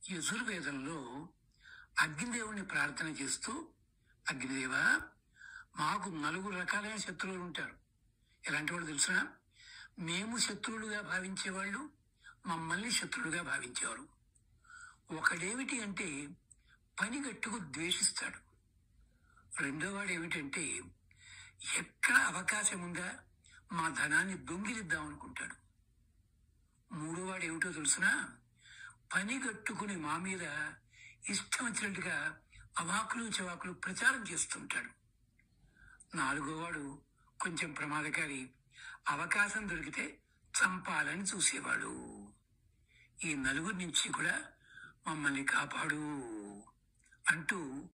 యజుర్వేదంలో అగ్నిదేవుని ప్రార్థన చేస్తూ అగ్నిదేవ మాకు నలుగురు రకాలైన శత్రువులు ఉంటారు ఎలాంటి వాళ్ళు తెలుసా మేము శత్రువులుగా భావించేవాళ్ళు మమ్మల్ని శత్రువులుగా భావించేవారు ఒకడేమిటి అంటే పనిగట్టుకు ద్వేషిస్తాడు రెండోవాడు ఏమిటంటే ఎక్కడ అవకాశం ఉందా మా ధనాన్ని దొంగిలిద్దాం అనుకుంటాడు మూడోవాడు ఏమిటో తెలుసునా పని కట్టుకుని మా మీద ఇష్టం వచ్చినట్టుగా అవాకులు చవాకులు ప్రచారం చేస్తుంటాడు నాలుగోవాడు కొంచెం ప్రమాదకారి అవకాశం దొరికితే చంపాలని చూసేవాడు ఈ నలుగురి నుంచి కూడా మమ్మల్ని కాపాడు అంటూ